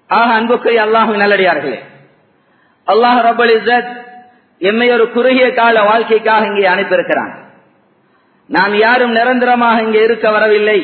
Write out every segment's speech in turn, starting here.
ஆக அன்புக்குரிய அல்லாஹு நல்லடியார்களே அல்லாஹ் ரபுல் இசத் எம்மை ஒரு குறுகிய கால வாழ்க்கைக்காக இங்கே அனுப்பியிருக்கிறான் நாம் யாரும் நிரந்தரமாக இங்கே இருக்க வரவில்லை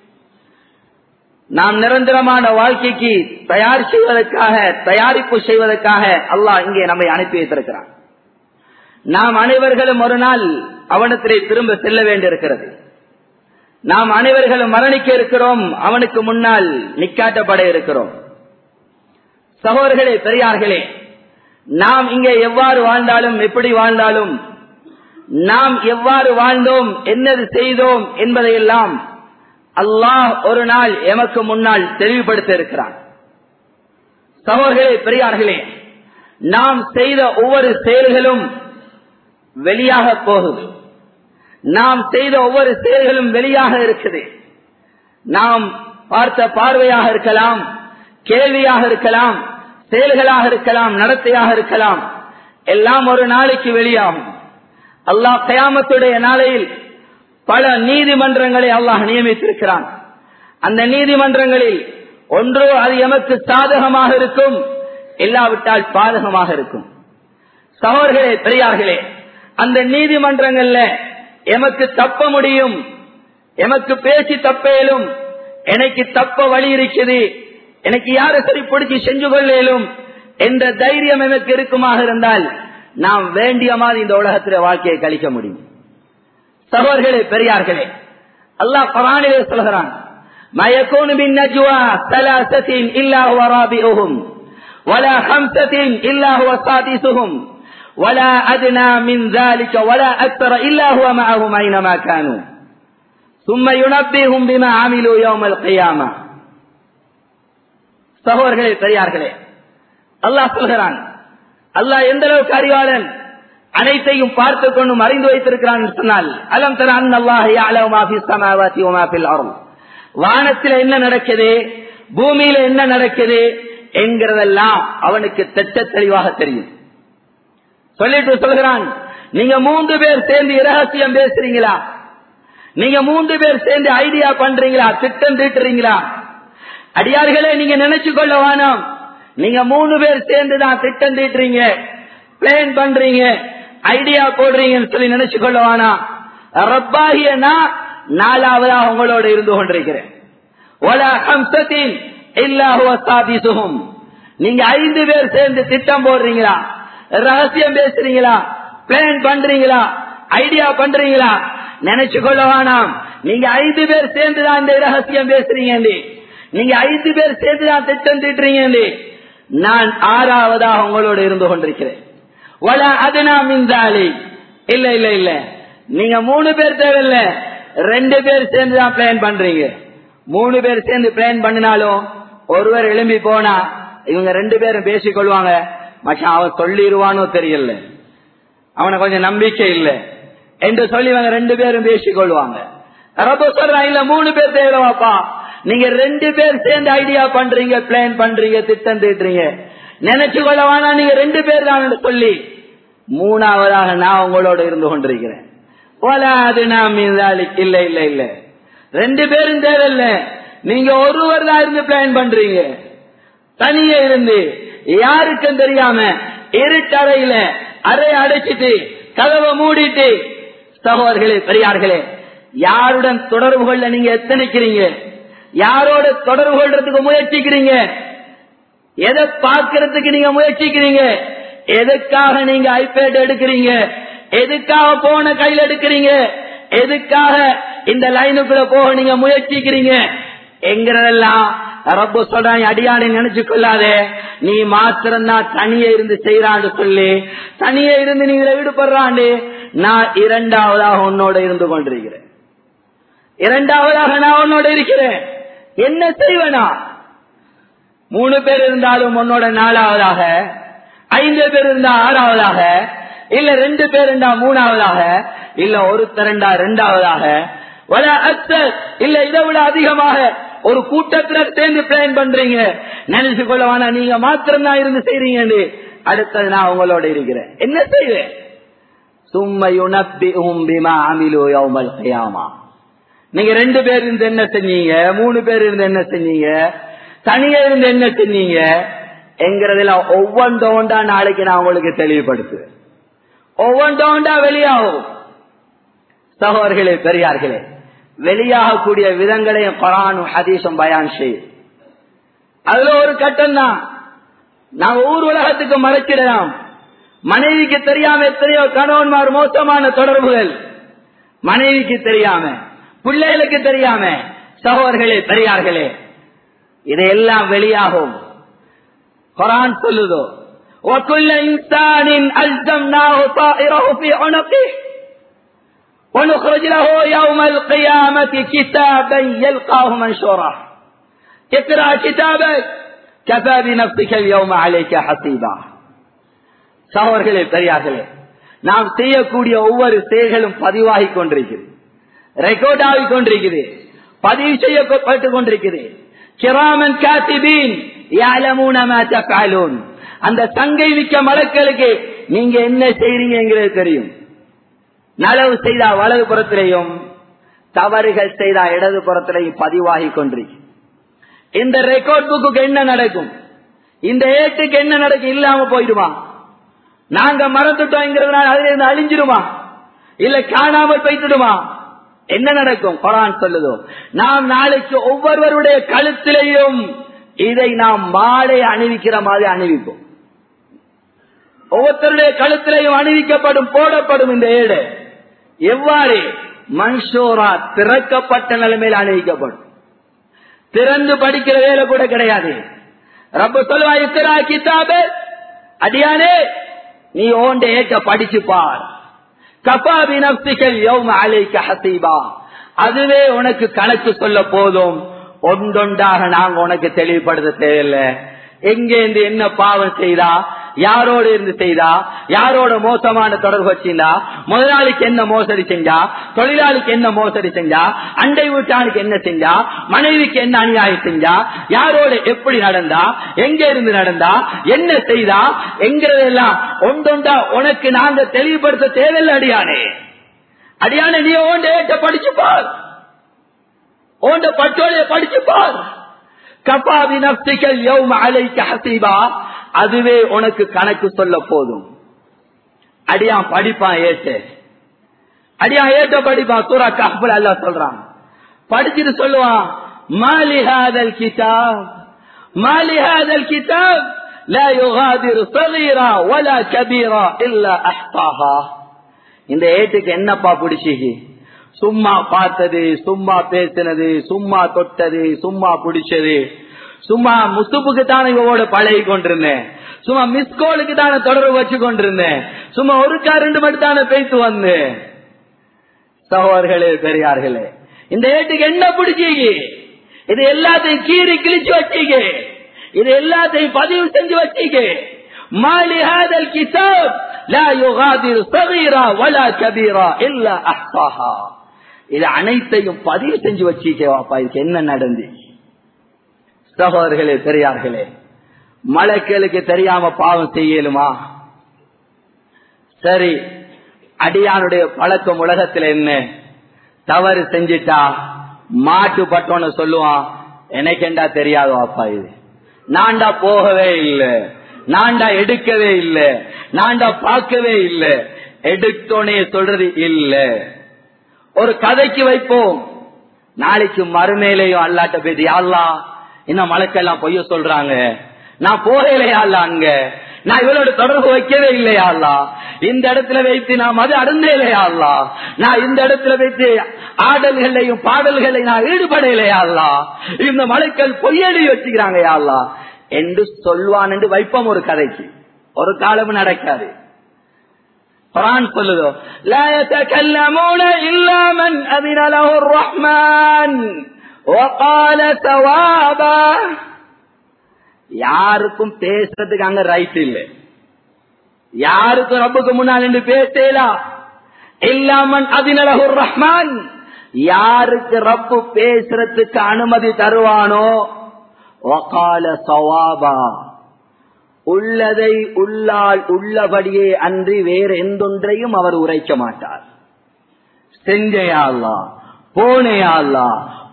நாம் நிரந்தரமான வாழ்க்கைக்கு தயார் செய்வதற்காக தயாரிப்பு செய்வதற்காக அல்லாஹ் இங்கே நம்மை அனுப்பி வைத்திருக்கிறான் நாம் அனைவர்களும் ஒரு நாள் அவனத்திலே திரும்ப செல்ல வேண்டியிருக்கிறது நாம் அனைவர்களும் மரணிக்க இருக்கிறோம் அவனுக்கு முன்னால் நிக்காட்டப்பட இருக்கிறோம் சகோதரர்களே பெரியார்களே நாம் இங்கே எவ்வாறு வாழ்ந்தாலும் எப்படி வாழ்ந்தாலும் நாம் எவ்வாறு வாழ்ந்தோம் என்னது செய்தோம் என்பதையெல்லாம் அல்லாஹ் ஒரு நாள் எமக்கு முன்னால் தெளிவுபடுத்த இருக்கிறான் சகோதரர்களே பெரியார்களே நாம் செய்த ஒவ்வொரு செயல்களும் வெளியாக போகுது நாம் செய்த ஒவ்வொரு செயல்களும் வெளியாக இருக்குது நாம் பார்த்த பார்வையாக இருக்கலாம் கேள்வியாக இருக்கலாம் செயல்களாக இருக்கலாம் நடத்தையாக இருக்கலாம் எல்லாம் ஒரு நாளைக்கு வெளியாகும் அல்லாஹ் கயாமத்துடைய நாளையில் பல நீதிமன்றங்களை அல்லாஹ் நியமித்திருக்கிறான் அந்த நீதிமன்றங்களில் ஒன்றோ அது எமக்கு சாதகமாக இருக்கும் இல்லாவிட்டால் பாதகமாக இருக்கும் சகோதர்களே பெரியார்களே அந்த நீதிமன்றங்கள்ல எமக்கு தப்ப முடியும் எமக்கு பேசி தப்பேலும் எனக்கு தப்ப வழி இருக்குது எனக்கு யாரை சரி பிடிச்சி செஞ்சு கொள்ளேலும் என்ற தைரியம் எனக்கு இருக்குமாக இருந்தால் நாம் வேண்டிய மாதிரி இந்த உலகத்தில் வாழ்க்கையை கழிக்க முடியும் சகோதர்களே பெரியார்களே அல்லாஹ் பரானிலே சொல்கிறான் مَيَكُونُ بِالنَّجْوَى ثَلَاثَةٍ إِلَّا هُوَ رَابِعُهُمْ وَلَا خَمْسَةٍ إِلَّا هُوَ سَادِسُهُمْ وَلَا أَدْنَى مِنْ ذَلِكَ وَلَا أَكْثَرَ إِلَّا هُوَ مَعَهُمْ أَيْنَمَا كَانُوا ثُمَّ يُنَبِّئُهُم بِمَا عَمِلُوا يَوْمَ الْقِيَامَةِ சகோதரர்களே பெரியார்களே அல்லாஹ் சொல்கிறான் அல்லாஹ் எந்த அளவுக்கு அறிவாளன் அனைத்தையும் பார்த்து கொண்டு மறைந்து வைத்திருக்கிறான் சொன்னால் அலம் தர அல்லாஹ் வானத்தில் என்ன நடக்குது பூமியில என்ன நடக்குது என்கிறதெல்லாம் அவனுக்கு திட்ட தெளிவாக தெரியும் சொல்லிட்டு சொல்கிறான் நீங்க மூன்று பேர் சேர்ந்து இரகசியம் பேசுறீங்களா நீங்க மூன்று பேர் சேர்ந்து ஐடியா பண்றீங்களா திட்டம் தீட்டுறீங்களா அடியார்களே நீங்க நினைச்சு கொள்ள வேணாம் நீங்க மூணு பேர் சேர்ந்து தான் திட்டம் தீட்டுறீங்க பிளான் பண்றீங்க ஐடியா போடுறீங்கன்னு சொல்லி நினைச்சு கொள்ள வேணாம் ரப்பாகிய நான் நாலாவதாக உங்களோட இருந்து கொண்டிருக்கிறேன் நீங்க ஐந்து பேர் சேர்ந்து திட்டம் போடுறீங்களா ரகசியம் பேசுறீங்களா பிளான் பண்றீங்களா ஐடியா பண்றீங்களா நினைச்சு கொள்ள வேணாம் நீங்க ஐந்து பேர் சேர்ந்து தான் இந்த ரகசியம் பேசுறீங்க நீங்க ஐந்து பேர் சேர்ந்து தான் திட்டம் தீட்டுறீங்க நான் ஆறாவதாக உங்களோட இருந்து கொண்டிருக்கிறேன் வள அதுனா மின்சாலி இல்ல இல்ல இல்ல நீங்க மூணு பேர் தேவையில்ல ரெண்டு பேர் சேர்ந்து தான் பிளான் பண்றீங்க மூணு பேர் சேர்ந்து பிளான் பண்ணினாலும் ஒருவர் எழும்பி போனா இவங்க ரெண்டு பேரும் பேசிக் கொள்வாங்க மச்சான் அவன் சொல்லிடுவானோ தெரியல அவனை கொஞ்சம் நம்பிக்கை இல்லை என்று சொல்லி இவங்க ரெண்டு பேரும் பேசிக் கொள்வாங்க ரொம்ப சொல்றான் இல்ல மூணு பேர் தேவைவாப்பா நீங்க ரெண்டு பேர் சேர்ந்து ஐடியா பண்றீங்க பிளான் பண்றீங்க திட்டம் தீட்டுறீங்க நினைச்சு கொள்ள வேணா நீங்க ரெண்டு பேர் தான் சொல்லி மூணாவதாக நான் உங்களோட இருந்து கொண்டிருக்கிறேன் அது நாம் இல்ல இல்ல இல்ல ரெண்டு பேரும் தேவையில்ல நீங்க ஒருவர் தான் இருந்து பிளான் பண்றீங்க தனியே இருந்து யாருக்கும் தெரியாம இருட்டறையில அறை அடைச்சிட்டு கதவை மூடிட்டு சகோதர்களே பெரியார்களே யாருடன் தொடர்பு கொள்ள நீங்க எத்தனைக்கிறீங்க யாரோட தொடர்பு கொள்றதுக்கு முயற்சிக்கிறீங்க எதை பார்க்கறதுக்கு நீங்க முயற்சிக்கிறீங்க எதுக்காக நீங்க ஐபேட் எடுக்கிறீங்க எதுக்காக போன கையில் எடுக்கிறீங்க எதுக்காக இந்த லைனுக்குள்ள போக நீங்க முயற்சிக்கிறீங்க எங்கிறதெல்லாம் ரப்பு சொல்றாங்க அடியானை நினைச்சு கொள்ளாதே நீ மாத்திரம்தான் தனியே இருந்து செய்யறான்னு சொல்லி தனியே இருந்து நீ இதுல ஈடுபடுறாண்டு நான் இரண்டாவதாக உன்னோட இருந்து கொண்டிருக்கிறேன் இரண்டாவதாக நான் உன்னோட இருக்கிறேன் என்ன செய்வனா மூணு பேர் இருந்தாலும் உன்னோட நாலாவதாக ஐந்து பேர் இருந்தா ஆறாவதாக இல்ல ரெண்டு பேர் இருந்தா மூணாவதாக இல்ல ஒருத்தர் இருந்தா ரெண்டாவதாக இல்ல இதை விட அதிகமாக ஒரு கூட்டத்துல சேர்ந்து பிளான் பண்றீங்க நினைச்சு கொள்ள வேணா நீங்க மாத்திரம் தான் இருந்து செய்றீங்க அடுத்தது நான் உங்களோட இருக்கிறேன் என்ன செய்வேன் நீங்க ரெண்டு பேர் இருந்து என்ன செஞ்சீங்க மூணு பேர் இருந்து என்ன செஞ்சீங்க தனியா இருந்து என்ன செஞ்சீங்க என்கிறதுல ஒவ்வொன்றோண்டா நாளைக்கு நான் உங்களுக்கு தெளிவுபடுத்துவேன் ஒவ்வொன்றோண்டா வெளியாகும் சகோதர்களே பெரியார்களே வெளியாகக்கூடிய விதங்களையும் குரானும் ஹதீஸும் பயான் செய்யும் அதுல ஒரு கட்டம் தான் நாங்க ஊர் உலகத்துக்கு மறைச்சிடலாம் மனைவிக்கு தெரியாம எத்தனையோ கணவன்மார் மோசமான தொடர்புகள் மனைவிக்கு தெரியாம பிள்ளைகளுக்கு தெரியாம சகோதர்களே பெரியார்களே இதையெல்லாம் வெளியாகும் குரான் சொல்லுதோ وكل إنسان ألزمناه طائره في عنقه ونخرج له يوم القيامة كتابا يلقاه منشورا اقرأ كتابك كفى بنفسك اليوم عليك حسيبا சகோதர்களே பெரியார்களே நாம் செய்யக்கூடிய ஒவ்வொரு செயல்களும் பதிவாகி கொண்டிருக்கிறது ரெக்கார்ட் ஆகி கொண்டிருக்குது பதிவு செய்யப்பட்டு கொண்டிருக்குது கிராமன் காத்திபீன் அந்த சங்கை மிக்க மலக்களுக்கு நீங்க என்ன செய்றீங்கிறது தெரியும் நலவு செய்தா வலது புறத்திலேயும் தவறுகள் செய்தா இடது புறத்திலேயும் பதிவாகி கொண்டிருக்கு இந்த ரெக்கார்ட் புக்கு என்ன நடக்கும் இந்த ஏட்டுக்கு என்ன நடக்கும் இல்லாம போயிடுமா நாங்க மறந்துட்டோங்கிறதுனால அதுல இருந்து அழிஞ்சிடுமா இல்ல காணாமல் போய்த்துடுமா என்ன நடக்கும் குரான் சொல்லுதோ நாம் நாளைக்கு ஒவ்வொருவருடைய கழுத்திலையும் இதை நாம் மாலை அணிவிக்கிற மாதிரி அணிவிப்போம் ஒவ்வொருத்தருடைய கழுத்திலையும் அணிவிக்கப்படும் போடப்படும் இந்த ஏடு எவ்வாறு மன்சோரா திறக்கப்பட்ட நிலைமையில் அணிவிக்கப்படும் திறந்து படிக்கிற வேலை கூட கிடையாது ரப்ப சொல்வா இக்கரா கிதாபு அடியானே நீ ஓண்ட ஏற்ற படிச்சு பார் கபாபி நப்திகள் யௌம அலைக்க ஹசீபா அதுவே உனக்கு கணக்கு சொல்ல போதும் ஒன்றொன்றாக நாங்க உனக்கு தெளிவுபடுத்த தேவையில்லை எங்க இருந்து என்ன பாவம் செய்தா யாரோடு இருந்து செய்தா யாரோட மோசமான தொடர்பு வச்சிருந்தா முதலாளிக்கு என்ன மோசடி செஞ்சா தொழிலாளிக்கு என்ன மோசடி செஞ்சா அண்டை வீட்டானுக்கு என்ன செஞ்சா மனைவிக்கு என்ன அநியாயம் செஞ்சா யாரோட எப்படி நடந்தா எங்க இருந்து நடந்தா என்ன செய்தா என்கிறதெல்லாம் ஒன்றொண்டா உனக்கு நாங்க தெளிவுபடுத்த தேவையில்லை அடியானே அடியானே நீ ஓண்ட ஏட்ட படிச்சு பார் ஓண்ட பட்டோடைய படிச்சு பார் கபாவி நப்திகள் யௌம அலைக்க ஹசீபா அதுவே உனக்கு கணக்கு சொல்ல போதும் அடியான் படிப்பான் ஏற்ற அடியான் ஏற்ற படிப்பான் சூரா கஹ்புல் அல்லா சொல்றான் படிச்சுட்டு சொல்லுவான் மாலிஹாதல் கிதாப் மாலிஹாதல் கிதாப் لا يغادر صغيرا ولا كبيرا الا احصاها இந்த ஏட்டுக்கு என்னப்பா பிடிச்சிக்கு சும்மா பார்த்தது சும்மா பேசினது சும்மா தொட்டது சும்மா பிடிச்சது சும்மா முசுப்புக்கு தானே இவோட பழகி கொண்டிருந்தேன் சும்மா மிஸ்கோலுக்கு தானே தொடர்பு வச்சு கொண்டிருந்தேன் சும்மா ஒரு ரெண்டு மட்டும் தானே பேசி வந்தேன் சகோதர்களே பெரியார்களே இந்த ஏட்டுக்கு என்ன பிடிச்சீங்க இது எல்லாத்தையும் கீறி கிழிச்சு வச்சீங்க இது எல்லாத்தையும் பதிவு செஞ்சு வச்சீங்க மாலிஹாதல் கிதாப் லா யுகாதிர் சகீரா வலா கபீரா இல்ல அஹ்சாஹா இது அனைத்தையும் பதிவு செஞ்சு வச்சிக்கவாப்பா இதுக்கு என்ன நடந்து சகோதரர்களே பெரியார்களே மலைக்களுக்கு தெரியாம பாவம் செய்யலுமா சரி அடியானுடைய பழக்கம் உலகத்துல என்ன தவறு செஞ்சிட்டா மாட்டு பட்டோன்னு சொல்லுவான் எனக்கெண்டா தெரியாது அப்பா இது நான்டா போகவே இல்லை நான்டா எடுக்கவே இல்லை நான்டா பார்க்கவே இல்லை எடுத்தோனே சொல்றது இல்ல ஒரு கதைக்கு வைப்போம் நாளைக்கு மறுமையிலையும் அல்லாட்ட போயிட்டு யாழ்லா இன்னும் மலைக்கெல்லாம் பொய்ய சொல்றாங்க நான் போகலையா அல்ல அங்க நான் இவளோட தொடர்பு வைக்கவே இல்லையா அல்லா இந்த இடத்துல வைத்து நான் மது அருந்தேலையா அல்லா நான் இந்த இடத்துல வைத்து ஆடல்களையும் பாடல்களையும் நான் ஈடுபடலையா அல்லா இந்த மலைக்கள் பொய்யடி வச்சுக்கிறாங்க அல்லா என்று சொல்வான் என்று வைப்போம் ஒரு கதைக்கு ஒரு காலமும் நடக்காது குரான் சொல்லுதோ لا يتكلمون إلا من أذن له الرحمن وقال ثوابا யாருக்கும் பேசுறதுக்கு அங்க ரைட் இல்லை யாருக்கும் ரப்புக்கு முன்னால் என்று பேசலாம் இல்லாமன் அதினலகுர் ரஹ்மான் யாருக்கு ரப்பு பேசுறதுக்கு அனுமதி தருவானோ வகால சவாபா உள்ளதை உள்ளால் உள்ளபடியே அன்றி வேறு எந்தொன்றையும் அவர் உரைக்க மாட்டார் செஞ்சையாள்லா போனையாள்லா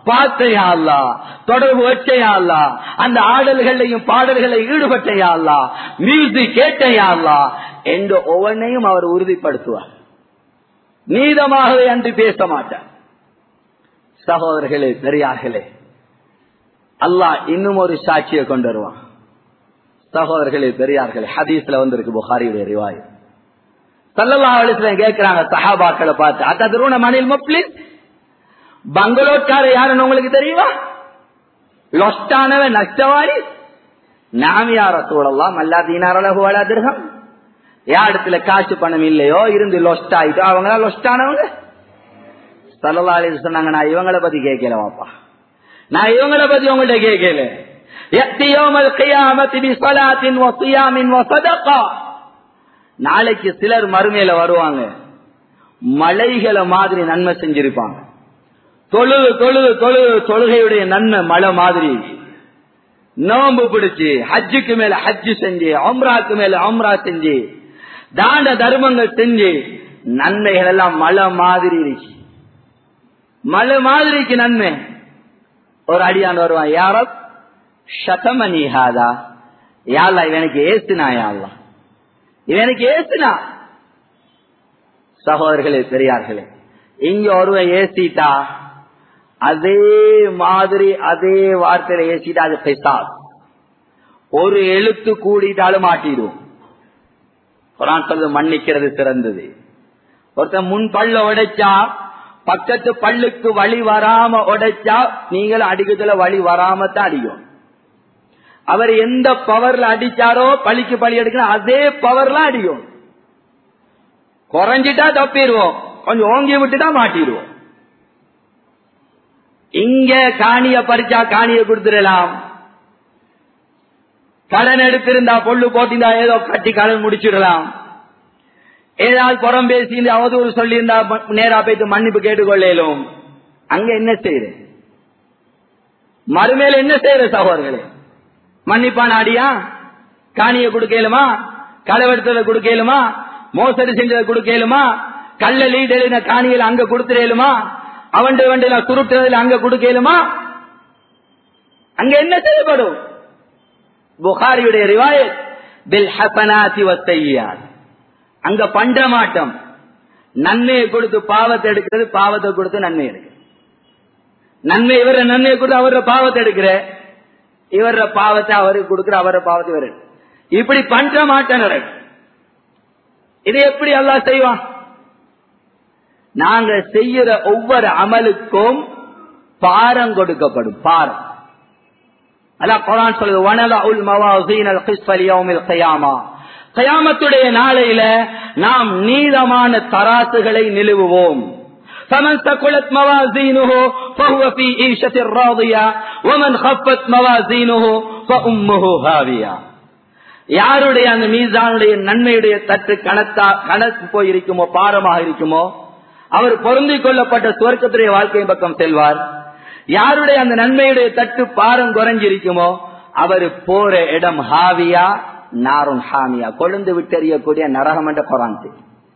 பார்த்தையா அல்லா தொடர்பு வச்சையா அல்லா அந்த ஆடல்களையும் பாடல்களை ஈடுபட்டையா அல்லா மியூசிக் கேட்டையா அல்லா என்று ஒவ்வொன்றையும் அவர் உறுதிப்படுத்துவார் நீதமாகவே அன்று பேச மாட்டார் சகோதரர்களே பெரியார்களே அல்லாஹ் இன்னும் ஒரு சாட்சியை கொண்டு வருவான் சகோதரர்களே பெரியார்களே ஹதீஸ்ல வந்திருக்கு புகாரியுடைய ரிவாய் சல்லல்லா அலிஸ்லாம் கேட்கிறாங்க சஹாபாக்களை பார்த்து அத்தருண மணில் முப்ளிஸ் பங்களோட்கார யாருன்னு உங்களுக்கு தெரியுமா லொஸ்டானவன் நஷ்டவாரி நாம் யார சூழலாம் அல்லா தீனாரளகு வளா திருகம் யா இடத்துல காசு பணம் இல்லையோ இருந்து லொஸ்ட் ஆயிட்டோ அவங்க லொஸ்டானவங்க சல்லல்லா அலிஸ் சொன்னாங்க நான் இவங்களை பத்தி கேட்கல வாப்பா நான் இவங்களை பத்தி உங்கள்கிட்ட கேட்கல நாளைக்கு சிலர் மறுமையில வருவாங்க மலைகளை மாதிரி நன்மை செஞ்சிருப்பாங்க தொழுது தொழுது தொழுது தொழுகையுடைய நன்மை மழை மாதிரி நோம்பு பிடிச்சு ஹஜ்ஜுக்கு மேல ஹஜ்ஜு செஞ்சு அம்ராக்கு மேல அம்ரா செஞ்சு தான தர்மங்கள் செஞ்சு நன்மைகள் எல்லாம் மழை மாதிரி இருக்கு மழை மாதிரிக்கு நன்மை ஒரு அடியான் வருவான் யாரோ சதமணிஹாதா யாழ்லா இவனுக்கு ஏசுனா யாழ்லா இவனுக்கு ஏசுனா சகோதரர்களே பெரியார்களே இங்க ஒருவன் ஏசிட்டா அதே மாதிரி அதே வார்த்தையில ஏசிட்டா அது பெசாத் ஒரு எழுத்து கூடிட்டாலும் மாட்டிடுவோம் குரான் சொல்றது மன்னிக்கிறது சிறந்தது ஒருத்தன் முன் பல்ல உடைச்சா பக்கத்து பல்லுக்கு வழி வராம உடைச்சா நீங்களும் அடிக்கிறதுல வழி வராம தான் அடிக்கும் அவர் எந்த பவர்ல அடிச்சாரோ பழிக்கு பழி எடுக்கணும் அதே பவர்ல அடிக்கும் குறைஞ்சிட்டா தப்பிடுவோம் கொஞ்சம் ஓங்கி விட்டுட்டா மாட்டிடுவோம் இங்க காணிய பறிச்சா காணிய கொடுத்துடலாம் கடன் எடுத்திருந்தா பொல்லு போட்டிருந்தா ஏதோ கட்டி கடன் முடிச்சிடலாம் ஏதாவது புறம் பேசி அவதூறு சொல்லியிருந்தா நேரா போயிட்டு மன்னிப்பு கேட்டுக்கொள்ளலும் அங்க என்ன செய்யற மறுமையில என்ன செய்யற சகோதரர்களே மன்னிப்பான அடியா காணிய கொடுக்கலுமா களவெடுத்ததை கொடுக்கலுமா மோசடி செஞ்சதை கொடுக்கலுமா கல்ல லீடர் காணியில் அங்க கொடுத்துடலுமா அவன் வண்டியில சுருட்டுறதுல அங்க கொடுக்கலுமா அங்க என்ன செய்யப்படும் புகாரியுடைய ரிவாயத் பில் ஹசனாதி வத்தையார் அங்க பண்ட மாட்டோம் நன்மையை கொடுத்து பாவத்தை எடுக்கிறது பாவத்தை கொடுத்து நன்மை எடுக்க நன்மை இவர நன்மையை கொடுத்து அவர பாவத்தை எடுக்கிற இவர பாவத்தை அவருக்கு கொடுக்கிற அவர பாவத்தை இவர் இப்படி பண்ற மாட்டேன் இது எப்படி எல்லாம் செய்வான் நாங்க செய்யற ஒவ்வொரு அமலுக்கும் பாரம் கொடுக்கப்படும் பாரம் அதான் குரான் சொல்லுது வனலா உல் மவாசீன் அல் கிஸ்பல் யௌமில் கயாமா கயாமத்துடைய நாளையில நாம் நீளமான தராசுகளை நிலுவுவோம் فمن ثقلت موازينه فهو في عيشة راضية ومن خفت موازينه فأمه هاوية யாருடைய அந்த மீசானுடைய நன்மையுடைய தட்டு கணத்தா கணக்கு போயிருக்குமோ பாரமாக இருக்குமோ அவர் பொருந்திக் கொள்ளப்பட்ட சுவர்க்கத்துடைய வாழ்க்கையின் பக்கம் செல்வார் யாருடைய அந்த நன்மையுடைய தட்டு பாரம் குறைஞ்சிருக்குமோ அவர் போற இடம் ஹாவியா நாரும் ஹாமியா கொழுந்து விட்டறியக்கூடிய நரகம் என்ற குரான்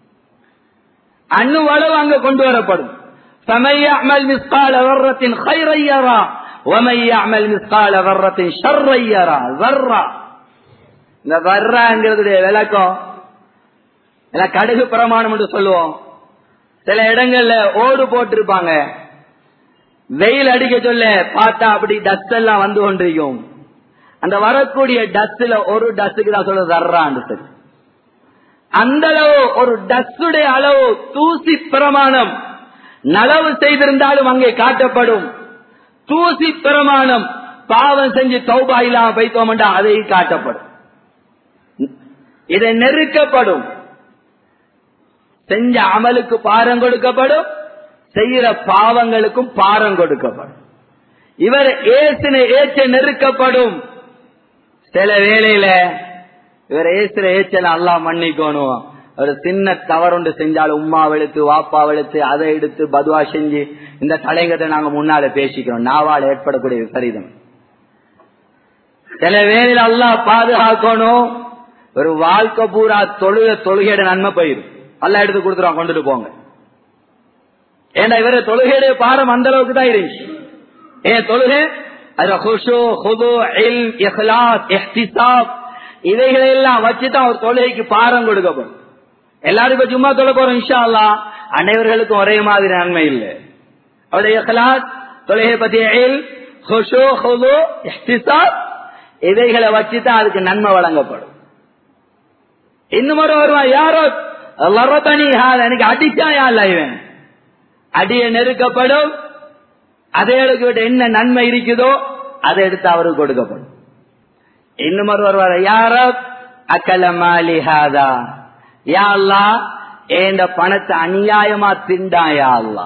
அணுவளவு அங்க கொண்டு வரப்படும் சமையாமல் மிஸ்கால வர்றத்தின் ஹைரையரா ஒமையாமல் மிஸ்கால வர்றத்தின் ஷர்ரையரா வர்றா இந்த வர்றாங்கிறதுடைய விளக்கம் கடுகு பிரமாணம் என்று சொல்லுவோம் சில இடங்கள்ல ஓடு போட்டிருப்பாங்க வெயில் அடிக்க சொல்ல பார்த்தா அப்படி டஸ்ட் எல்லாம் வந்து கொண்டிருக்கும் அந்த வரக்கூடிய டஸ்ட்ல ஒரு டஸ்டுக்கு தான் சொல்ல தர்றான்னு சொல்லி அந்த அளவு ஒரு டஸ்டுடைய அளவு தூசி பிரமாணம் நலவு செய்திருந்தாலும் அங்கே காட்டப்படும் தூசி பிரமாணம் பாவம் செஞ்சு தௌபா இல்லாம பைத்தோம் அதை காட்டப்படும் இதை நெருக்கப்படும் செஞ்ச அமலுக்கு பாரம் கொடுக்கப்படும் செய்யற பாவங்களுக்கும் பாரம் கொடுக்கப்படும் இவர் ஏசின ஏச்ச நெருக்கப்படும் சில வேளையில இவர் ஏசுற ஏச்சல அல்லா மன்னிக்கணும் ஒரு சின்ன தவறுண்டு செஞ்சாலும் உமா வெளுத்து வாப்பா வெளுத்து அதை எடுத்து பதுவா செஞ்சு இந்த தலைங்கத்தை நாங்க முன்னால பேசிக்கிறோம் நாவால் ஏற்படக்கூடிய விபரீதம் சில வேளையில அல்லா பாதுகாக்கணும் ஒரு வாழ்க்கை பூரா தொழுக தொழுகையோட நன்மை போயிடும் அல்ல எடுத்து கொடுத்துருவான் கொண்டுட்டு போங்க ஏண்டா இவர தொழுகையுடைய பாரம் அந்த அளவுக்கு தான் இருந்துச்சு ஏன் தொழுகை அதுல குஷு ஹுது இல் இஹ்லாஸ் இஹ்திசாப் இவைகளை எல்லாம் வச்சுதான் ஒரு தொழுகைக்கு பாரம் கொடுக்கப்படும் எல்லாருக்கும் சும்மா தொழ போறோம் இன்ஷா அல்லா அனைவர்களுக்கும் ஒரே மாதிரி நன்மை இல்லை அவருடைய இஹ்லாஸ் தொழுகை பத்திய இல் குஷு ஹுது இஹ்திசாப் இவைகளை வச்சுதான் அதுக்கு நன்மை வழங்கப்படும் இன்னும் ஒரு வருவான் யாரோ லரதனி ஹால் எனக்கு அடிச்சா யாழ்ல இவன் அடிய நெருக்கப்படும் அதை எடுக்க விட்டு என்ன நன்மை இருக்குதோ அதை எடுத்து அவருக்கு கொடுக்கப்படும் இன்னும் ஒரு வருவார் யாரோ அக்கல மாலிஹாதா யா அல்லா ஏண்ட பணத்தை அநியாயமா திண்டாயா அல்லா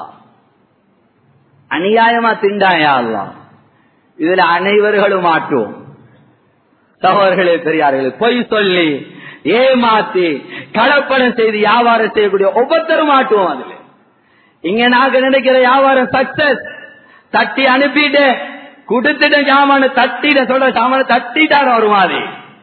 அநியாயமா திண்டாயா அல்லா இதுல அனைவர்களும் மாட்டுவோம் சகோதரர்களே பெரியார்களே பொய் சொல்லி ஏமாத்தி கலப்படம் செய்து வியாபாரம் செய்யக்கூடிய ஒவ்வொருத்தரும் மாட்டுவோம் அதுல இங்க நாங்க நினைக்கிற வியாபாரம் சக்சஸ் தட்டி அனுப்பிட்டு கொடுத்துட்ட சாமான தட்டிட சொல்ற சாமான தட்டிட்டார் ஒரு மாதிரி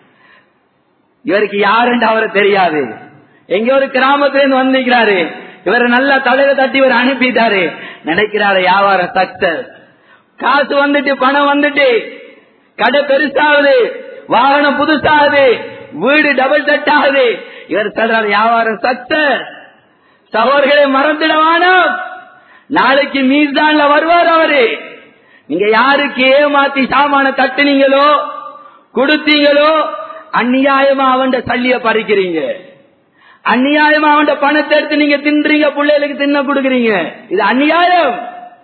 இவருக்கு யாருன்னு அவரை தெரியாது எங்க ஒரு கிராமத்துல இருந்து வந்திருக்கிறாரு இவர் நல்லா தலையில தட்டி இவர் அனுப்பிட்டாரு நினைக்கிறாரு வியாபாரம் சக்சஸ் காசு வந்துட்டு பணம் வந்துட்டு கடை பெருசாகுது வாகனம் புதுசாகுது வீடு டபுள் செட் ஆகுது இவர் சொல்றாரு வியாபாரம் சக்சஸ் சகோதரர்களை மறந்துடவானோ நாளைக்கு மீசான்ல வருவார் அவரு நீங்க யாருக்கு ஏமாத்தி சாமான தட்டுனீங்களோ கொடுத்தீங்களோ அந்நியாயமா அவன் சல்லிய பறிக்கிறீங்க அந்நியாயமா அவன் பணத்தை எடுத்து நீங்க தின்றீங்க பிள்ளைகளுக்கு தின்ன கொடுக்குறீங்க இது அந்நியாயம்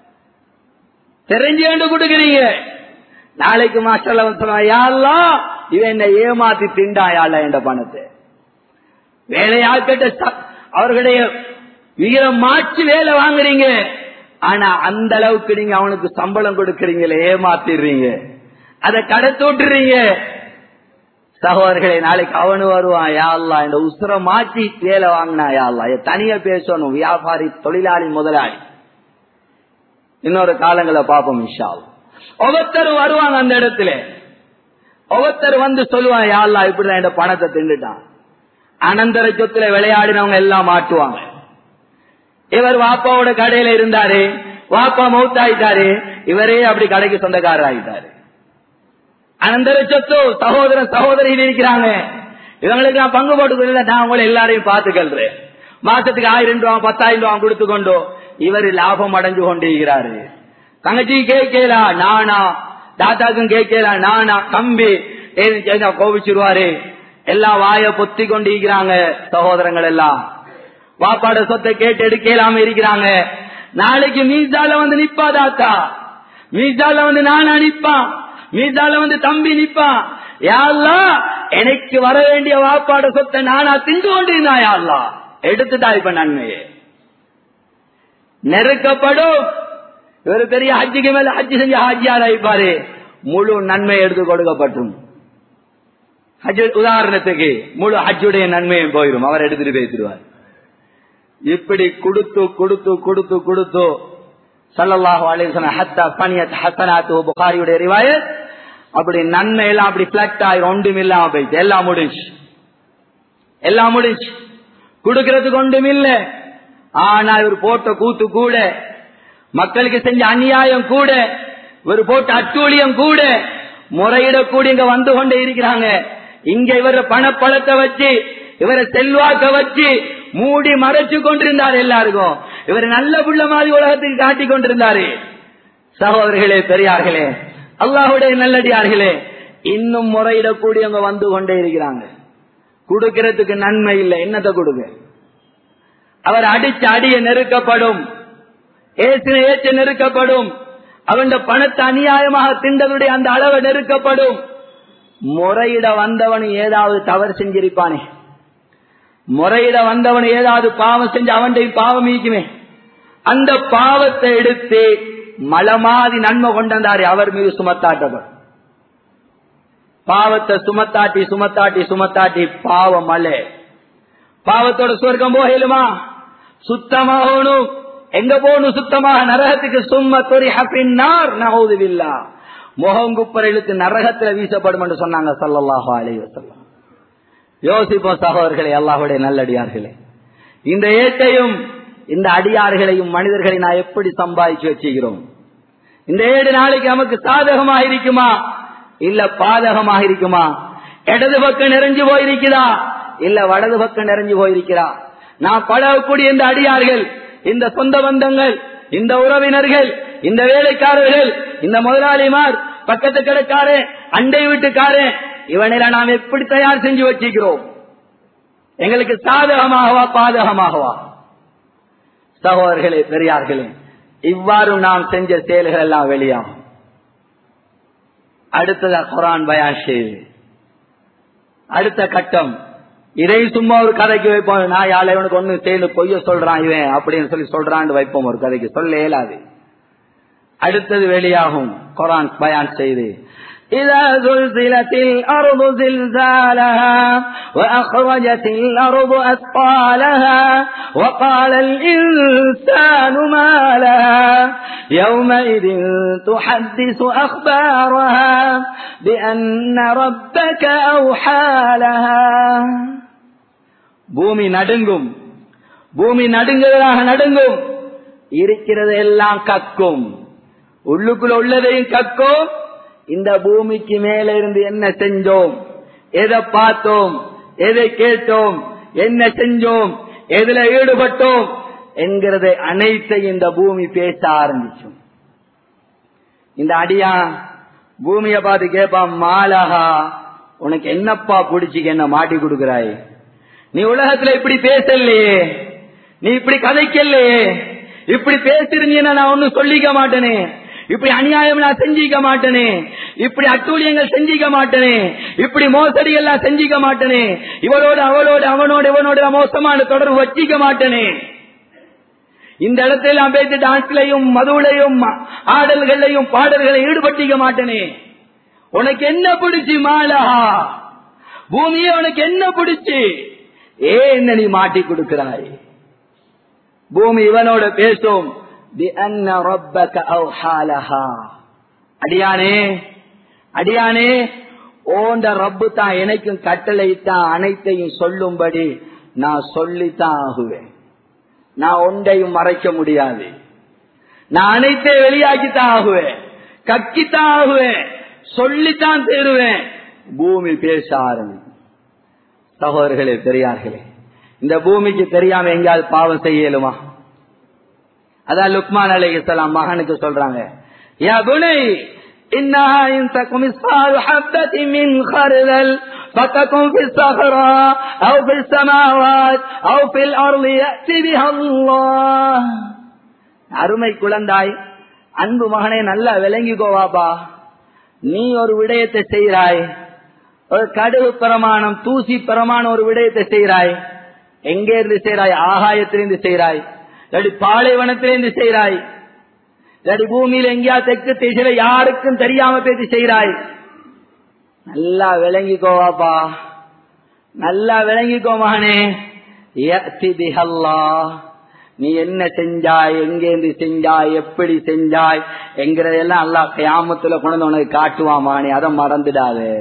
தெரிஞ்சு கொடுக்குறீங்க நாளைக்கு மாஸ்டர்ல வந்து சொல்லுவான் இவன் என்ன ஏமாத்தி திண்டாயால என்ற பணத்தை வேலையாக்கிட்ட அவர்களுடைய விகிதம் மாற்றி வேலை வாங்குறீங்க ஆனா அந்த அளவுக்கு நீங்க அவனுக்கு சம்பளம் கொடுக்கறீங்களே ஏமாத்திடுறீங்க அதை கடை தோட்டுறீங்க சகோதரர்களை நாளைக்கு அவனு வருவான் யாழ்லா இந்த உசுர மாற்றி வேலை வாங்கினா யாழ்லா தனியா பேசணும் வியாபாரி தொழிலாளி முதலாளி இன்னொரு காலங்களை பார்ப்போம் விஷால் ஒவ்வொருத்தரும் வருவாங்க அந்த இடத்துல ஒவ்வொருத்தர் வந்து சொல்லுவான் யாழ்லா இப்படிதான் இந்த பணத்தை தின்னுட்டான் அனந்தர சொத்துல விளையாடினவங்க எல்லாம் மாட்டுவாங்க இவர் வாப்பாவோட கடையில இருந்தாரு வாப்பா மௌத்தாயிட்டாரு இவரே அப்படி கடைக்கு சொந்தக்காரர் ஆயிட்டாரு அனந்தர சொத்து சகோதரன் சகோதரிகள் இருக்கிறாங்க இவங்களுக்கு நான் பங்கு போட்டு நான் உங்களை எல்லாரையும் பார்த்துக்கல்றேன் மாசத்துக்கு ஆயிரம் ரூபாய் பத்தாயிரம் ரூபாய் கொடுத்து கொண்டோ இவர் லாபம் அடைஞ்சு கொண்டிருக்கிறாரு தங்கச்சி கேட்கலா நானா தாத்தாக்கும் கேட்கலாம் நானா தம்பி கோவிச்சிருவாரு எல்லாம் வாய பொத்தி கொண்டிருக்கிறாங்க சகோதரங்கள் எல்லாம் வாப்பாட சொத்தை கேட்டு எடுக்கலாம இருக்கிறாங்க நாளைக்கு மீசால வந்து நிப்பா தாத்தா மீசால வந்து நானா நிப்பான் மீசால வந்து தம்பி நிப்பான் யாழ்லா எனக்கு வர வேண்டிய வாப்பாட சொத்தை நானா திண்டு கொண்டிருந்தா யாழ்லா எடுத்துட்டா இப்ப நன்மையே நெருக்கப்படும் இவர் பெரிய ஹஜ்ஜுக்கு மேல ஹஜ்ஜு செஞ்ச ஹாஜியார் ஆயிப்பாரு முழு நன்மை எடுத்து கொடுக்கப்பட்டும் ஹஜ் உதாரணத்துக்கு முழு ஹஜ்ஜுடைய நன்மையும் போயிடும் அவர் எடுத்துட்டு பேசிடுவார் இப்படி கொடுத்து கொடுத்து கொடுத்து கொடுத்து சல்லல்லாஹு அலைஹி ஹத்தா பனியத் ஹசனாத்து புகாரியுடைய ரிவாயத் அப்படி நன்மை எல்லாம் அப்படி பிளக்ட் ஆகி ஒன்றும் இல்லாம போயிடுச்சு எல்லாம் முடிஞ்சு எல்லாம் முடிஞ்சு கொடுக்கறதுக்கு ஒன்றும் இல்ல ஆனா இவர் போட்ட கூத்து கூட மக்களுக்கு செஞ்ச அநியாயம் கூட இவர் போட்ட அட்டூழியம் கூட முறையிடக்கூடிய இங்க வந்து கொண்டே இருக்கிறாங்க இங்க இவர பணப்பழத்தை வச்சு இவரை செல்வாக்க வச்சு மூடி மறைச்சு கொண்டிருந்தார் எல்லாருக்கும் இவர் நல்ல புள்ள மாதிரி உலகத்துக்கு காட்டி கொண்டிருந்தாரு சகோதரர்களே பெரியார்களே அல்லாஹுடைய நல்லடியார்களே இன்னும் முறையிடக்கூடியவங்க வந்து கொண்டே இருக்கிறாங்க கொடுக்கிறதுக்கு நன்மை இல்லை என்னத்தை கொடுங்க அவர் அடிச்ச அடிய நெருக்கப்படும் ஏற்றின ஏற்ற நெருக்கப்படும் அவன் பணத்தை அநியாயமாக திண்டதுடைய அந்த அளவு நெருக்கப்படும் முறையிட வந்தவன் ஏதாவது தவறு செஞ்சிருப்பானே முறையிட வந்தவன் ஏதாவது பாவம் செஞ்சு அவன்கிட்ட பாவம் ஈக்குமே அந்த பாவத்தை எடுத்து மலமாதி நன்மை கொண்டாரு அவர் மீது சுமத்தாட்டப்படும் பாவத்தை சுமத்தாட்டி சுமத்தாட்டி சுமத்தாட்டி பாவம் மலை பாவத்தோட சொர்க்கம் போகலுமா சுத்தமாகணும் எங்க போகணும் சுத்தமாக நரகத்துக்கு சும்ம தொரி ஹப்பின்னார் நகவுதுவில்லா முகங்குப்பர் இழுத்து நரகத்துல வீசப்படும் என்று சொன்னாங்க சல்லல்லாஹு அலைஹி வஸல்லம் யோசிப்போம் சகோதரர்களே அல்லாஹுடைய நல்லடியார்களே இந்த ஏட்டையும் இந்த அடியார்களையும் மனிதர்களை நான் எப்படி சம்பாதிச்சு வச்சுக்கிறோம் இந்த ஏழு நாளைக்கு நமக்கு சாதகமாக இருக்குமா இல்ல பாதகமாக இருக்குமா இடது பக்கம் நிறைஞ்சு போயிருக்கிறா இல்ல வடது பக்கம் நிறைஞ்சு போயிருக்கிறா நான் பழகக்கூடிய இந்த அடியார்கள் இந்த சொந்த பந்தங்கள் இந்த உறவினர்கள் இந்த வேலைக்காரர்கள் இந்த முதலாளிமார் பக்கத்து கடைக்காரன் அண்டை வீட்டுக்காரன் இவனை நாம் எப்படி தயார் செஞ்சு வச்சிருக்கிறோம் எங்களுக்கு சாதகமாகவா பாதகமாகவா சகோதரர்களே பெரியார்களே இவ்வாறு நாம் செஞ்ச செயல்கள் எல்லாம் வெளியாகும் அடுத்ததா குரான் பயான் செய்து அடுத்த கட்டம் இதை சும்மா ஒரு கதைக்கு வைப்போம் நான் யாழ் இவனுக்கு ஒண்ணு சேர்ந்து பொய்ய சொல்றான் இவன் அப்படின்னு சொல்லி சொல்றான்னு வைப்போம் ஒரு கதைக்கு சொல்ல இயலாது அடுத்தது வெளியாகும் குரான் பயான் செய்து إذا زلزلت الأرض زلزالها وأخرجت الأرض أثقالها وقال الإنسان ما لها يومئذ تحدث أخبارها بأن ربك أوحى لها பூமி நடுங்கும் பூமி நடுங்குவதாக நடுங்கும் இருக்கிறது எல்லாம் கக்கும் உள்ளுக்குள்ள உள்ளதையும் கக்கும் இந்த பூமிக்கு மேல இருந்து என்ன செஞ்சோம் எதை பார்த்தோம் எதை கேட்டோம் என்ன செஞ்சோம் எதுல ஈடுபட்டோம் என்கிறதை அனைத்தையும் இந்த பூமி பேச ஆரம்பிச்சோம் இந்த அடியா பூமியை பார்த்து கேட்பான் மாலகா உனக்கு என்னப்பா பிடிச்சிக்கு என்ன மாட்டி கொடுக்கிறாய் நீ உலகத்துல இப்படி பேசலையே நீ இப்படி கதைக்கலையே இப்படி பேசிருந்தீங்கன்னா நான் ஒன்னும் சொல்லிக்க மாட்டேனே இப்படி அநியாயம் நான் செஞ்சிக்க மாட்டேனே இப்படி அட்டூழியங்கள் செஞ்சிக்க மாட்டேனே இப்படி மோசடிகள் நான் செஞ்சிக்க மாட்டேனே இவரோடு அவளோடு அவனோடு இவனோடு நான் மோசமான தொடர்பு வச்சிக்க மாட்டேனே இந்த இடத்துல நான் பேசி டான்ஸ்லையும் மதுவிலையும் ஆடல்களையும் பாடல்களையும் ஈடுபட்டிக்க மாட்டேனே உனக்கு என்ன பிடிச்சி மாலஹா பூமியே உனக்கு என்ன பிடிச்சி ஏ என்ன நீ மாட்டி கொடுக்கிறாய் பூமி இவனோட பேசும் அடியானே அடியானே ஓண்ட ரப்பு தான் எனக்கும் கட்டளைத்தான் அனைத்தையும் சொல்லும்படி நான் சொல்லித்தான் ஆகுவேன் நான் ஒன்றையும் மறைக்க முடியாது நான் அனைத்தையும் வெளியாக்கித்தான் ஆகுவேன் கக்கித்தான் ஆகுவேன் சொல்லித்தான் தேருவேன் பூமி பேச ஆரம்பிக்கும் சகோதரர்களே பெரியார்களே இந்த பூமிக்கு தெரியாம எங்கேயாவது பாவம் செய்யலுமா அதான் லுக்மான் அலைஹிஸ்ஸலாம் மகனுக்கு சொல்றாங்க யா குனை إنها إن تك مثقال حبة من خردل فتكن في الصخرة أو في السماوات أو في الأرض يأتي بها الله அருமை குழந்தாய் அன்பு மகனை நல்லா விளங்கிக்கோவாப்பா நீ ஒரு விடயத்தை செய்கிறாய் ஒரு கடுகு பிரமாணம் தூசி பிரமாணம் ஒரு விடயத்தை செய்கிறாய் எங்கே இருந்து செய்கிறாய் ஆகாயத்திலிருந்து செய்கிறாய் இல்லாட்டி பாலைவனத்திலிருந்து செய்கிறாய் இல்லாட்டி பூமியில எங்கேயா தெற்கு திசையில யாருக்கும் தெரியாம பேசி செய்கிறாய் நல்லா விளங்கிக்கோவாப்பா நல்லா விளங்கிக்கோ மகனே யஅதி பிஹல்லாஹ். நீ என்ன செஞ்சாய் எங்கேருந்து செஞ்சாய் எப்படி செஞ்சாய் என்கிறதெல்லாம் அல்லா கியாமத்துல கொண்டு வந்து உனக்கு காட்டுவான் மகனே அதை மறந்துடாது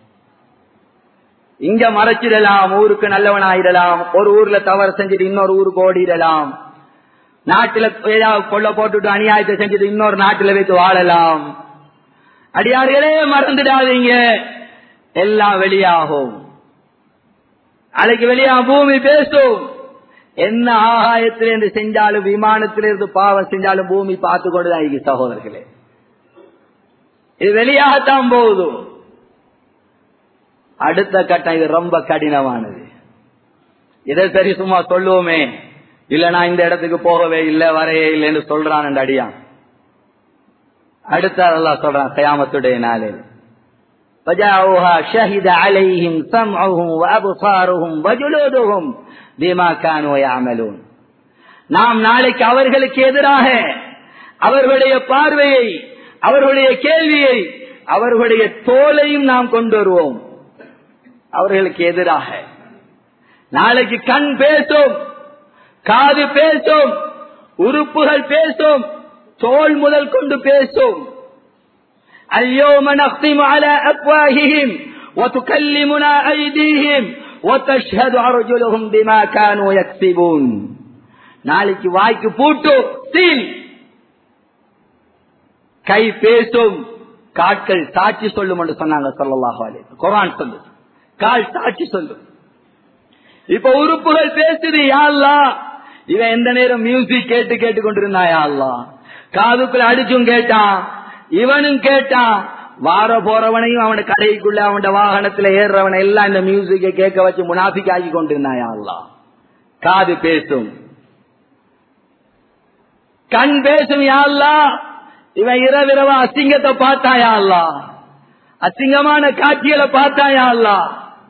இங்க மறைச்சிடலாம் ஊருக்கு நல்லவனாயிடலாம் ஒரு ஊர்ல தவறு செஞ்சுட்டு இன்னொரு ஊருக்கு ஓடிடலாம் நாட்டுல ஏதாவது கொள்ள போட்டுட்டு அநியாயத்தை செஞ்சுட்டு இன்னொரு நாட்டுல வைத்து வாழலாம் அடியார்களே மறந்துடாதீங்க எல்லாம் வெளியாகும் நாளைக்கு வெளியா பூமி பேசும் என்ன ஆகாயத்திலிருந்து செஞ்சாலும் விமானத்திலிருந்து பாவம் செஞ்சாலும் பூமி பார்த்து கொண்டுதான் இருக்கு சகோதரர்களே இது வெளியாகத்தான் போகுதும் அடுத்த கட்டம் இது ரொம்ப கடினமானது இதை சரி சும்மா சொல்லுவோமே இல்ல நான் இந்த இடத்துக்கு போகவே இல்லை வரையே இல்லைன்னு சொல்றான் அந்த அடியான் அடுத்த அல்லாஹ் சொல்றான் கயாமத்துடைய நாளில் فجاءوها شهد عليهم سمعهم وابصارهم وجلودهم بما كانوا يعملون நாம் நாளைக்கு அவர்களுக்கு எதிராக அவர்களுடைய பார்வையை அவர்களுடைய கேள்வியை அவர்களுடைய தோலையும் நாம் கொண்டு வருவோம் அவர்களுக்கு எதிராக நாளைக்கு கண் பேசும் காது பேசும் உறுப்புகள் பேசும் தோல் முதல் கொண்டு பேசும் اليوم نختم على أفواههم وتكلمنا أيديهم وتشهد أرجلهم بما كانوا يكسبون நாளைக்கு வாய்க்கு பூட்டு சீல் கை பேசும் காட்கள் சாட்சி சொல்லும் என்று சொன்னாங்க சொல்லலாக குரான் சொல்லு கால் சாட்சி சொல்லும் இப்ப உறுப்புகள் பேசுது யாழ்லா இவன் எந்த நேரம் மியூசிக் கேட்டு கேட்டு கொண்டிருந்தாயா அல்லா காதுக்குள்ள அடிச்சும் கேட்டான் இவனும் கேட்டான் வார போறவனையும் அவன கடைக்குள்ள அவன் வாகனத்துல ஏறுறவனை எல்லாம் இந்த மியூசிக்கை கேட்க வச்சு முனாபிக் ஆகி கொண்டிருந்தாயா அல்லா காது பேசும் கண் பேசும் யாழ்லா இவன் இரவிரவ அசிங்கத்தை பார்த்தாயா அல்லா அசிங்கமான காட்சிகளை பார்த்தாயா அல்லா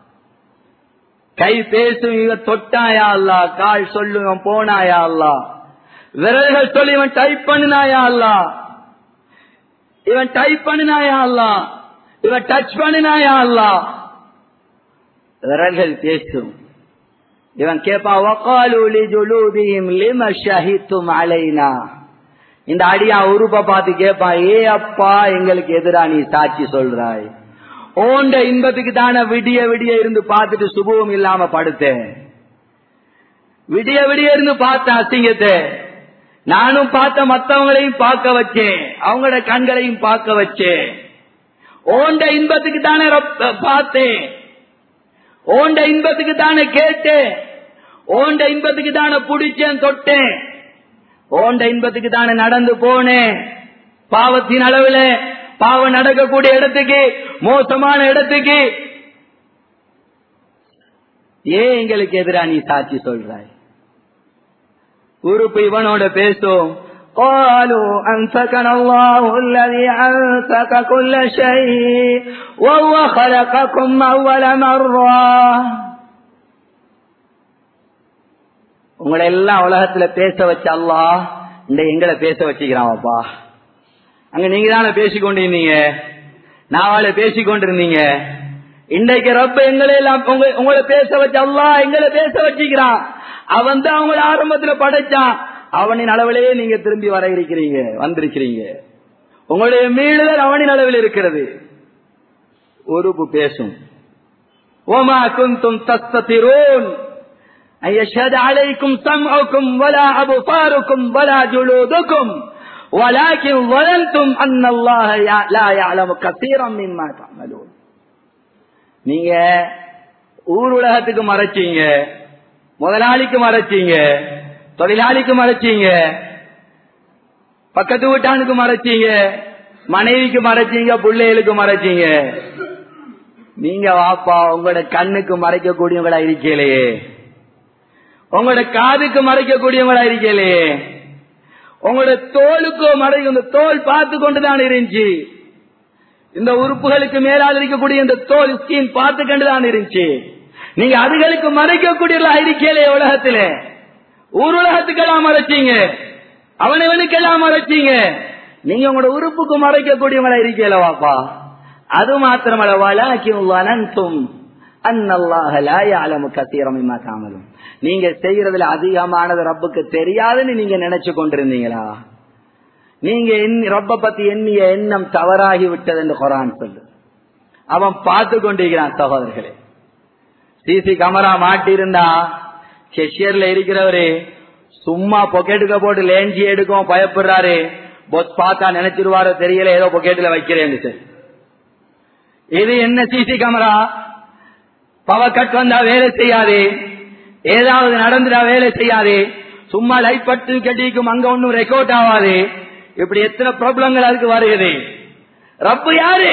கை பேசும் இவன் தொட்டாயா அல்லா கால் சொல்லும் இவன் போனாயா அல்லா விரல்கள் சொல்லி இவன் டைப் பண்ணினாயா அல்லா இவன் டைப் பண்ணினாயா அல்லா இவன் டச் பண்ணினாயா அல்லா விரல்கள் பேசும் இவன் கேட்பான் வக்காலூலி ஜுலூதியும் லிம ஷஹித்தும் அலைனா இந்த அடியா உருப்ப பார்த்து கேட்பான் ஏ அப்பா எங்களுக்கு எதிரா நீ சாட்சி சொல்றாய் ஓண்ட இன்பத்துக்கு தானே விடிய விடிய இருந்து பார்த்துட்டு சுபவம் இல்லாம படுத்தேன் விடிய விடிய இருந்து பார்த்த அசிங்கத்தை நானும் பார்த்த மத்தவங்களையும் பார்க்க வச்சேன் அவங்களோட கண்களையும் பார்க்க வச்சேன் ஓண்ட இன்பத்துக்கு தானே பார்த்தேன் ஓண்ட இன்பத்துக்கு தானே கேட்டேன் ஓண்ட இன்பத்துக்கு தானே பிடிச்சேன் தொட்டேன் ஓண்ட இன்பத்துக்கு தானே நடந்து போனேன் பாவத்தின் அளவுல பாவம் நடக்கக்கூடிய இடத்துக்கு மோசமான இடத்துக்கு ஏன் எங்களுக்கு எதிரா நீ சாட்சி சொல்றாய் உறுப்பு இவனோட பேசும் قالوا أنفكنا الله الذي أنفك كل شيء وهو خلقكم أول مرة உங்களை எல்லாம் உலகத்துல பேச வச்ச அல்லா இந்த எங்களை பேச வச்சுக்கிறான்ப்பா அங்க நீங்க தானே பேசிக்கொண்டிருந்தீங்க நாவால பேசிக்கொண்டிருந்தீங்க இன்றைக்கு ரப்ப எங்களை எல்லாம் உங்களை பேச வச்ச அல்லா எங்களை பேச வச்சுக்கிறான் அவன் தான் அவங்கள ஆரம்பத்துல படைச்சான் அவனின் அளவிலேயே நீங்க திரும்பி வர இருக்கிறீங்க வந்திருக்கிறீங்க உங்களுடைய மீளுதல் அவனின் அளவில் இருக்கிறது உறுப்பு பேசும் ஓமா குந்தும் தஸ்தத்திரோன் أن يشهد عليكم سمعكم ولا أبصاركم ولا جلودكم ولكن ظننتم أن الله لا يعلم كثيرا مما تعملون நீங்க ஊர் உலகத்துக்கு மறைச்சீங்க முதலாளிக்கு மறைச்சீங்க தொழிலாளிக்கு மறைச்சீங்க பக்கத்து வீட்டானுக்கு மறைச்சீங்க மனைவிக்கு மறைச்சீங்க பிள்ளைகளுக்கு மறைச்சீங்க நீங்க வாப்பா உங்களோட கண்ணுக்கு மறைக்கக்கூடியவங்களா இருக்கலையே உங்களோட காதுக்கு மறைக்கக்கூடியவங்களா இருக்கலையே உங்களோட தோலுக்கோ மறைக்க இந்த தோல் பார்த்து கொண்டுதான் இருந்துச்சு இந்த உறுப்புகளுக்கு மேலால் இருக்கக்கூடிய இந்த தோல் ஸ்கின் பார்த்து கொண்டுதான் இருந்துச்சு நீங்க அதுகளுக்கு மறைக்கக்கூடியவர்களா இருக்கலையே உலகத்துல ஊர் உலகத்துக்கெல்லாம் மறைச்சீங்க அவனவனுக்கெல்லாம் மறைச்சீங்க நீங்க உங்களோட உறுப்புக்கு மறைக்கக்கூடியவங்களா இருக்கல வாப்பா அது மாத்திரமல்ல வலாக்கியும் வனந்தும் அன்னல்லாஹலும் நீங்க செய்யறதுல அதிகமானது ரப்புக்கு தெரியாதுன்னு நீங்க நினைச்சு கொண்டிருந்தீங்களா நீங்க ரப்ப பத்தி எண்ணிய எண்ணம் தவறாகி விட்டது என்று குரான் சொல்லு அவன் பார்த்து கொண்டிருக்கிறான் சகோதரர்களே சிசி கமரா மாட்டிருந்தா செஷியர்ல இருக்கிறவரு சும்மா பொக்கெட்டுக்க போட்டு லேஞ்சி எடுக்கும் பயப்படுறாரு பொஸ் பார்த்தா நினைச்சிருவாரோ தெரியல ஏதோ பொக்கெட்டுல வைக்கிறேன்னு சரி இது என்ன சிசி கேமரா பவர் கட் வந்தா வேலை செய்யாது ஏதாவது நடந்துடா வேலை செய்யாது சும்மா லைட் பட்டு கட்டிக்கும் அங்க ஒன்னும் ரெக்கார்ட் ஆகாது இப்படி எத்தனை ப்ராப்ளங்கள் அதுக்கு வருகிறது ரப்பு யாரு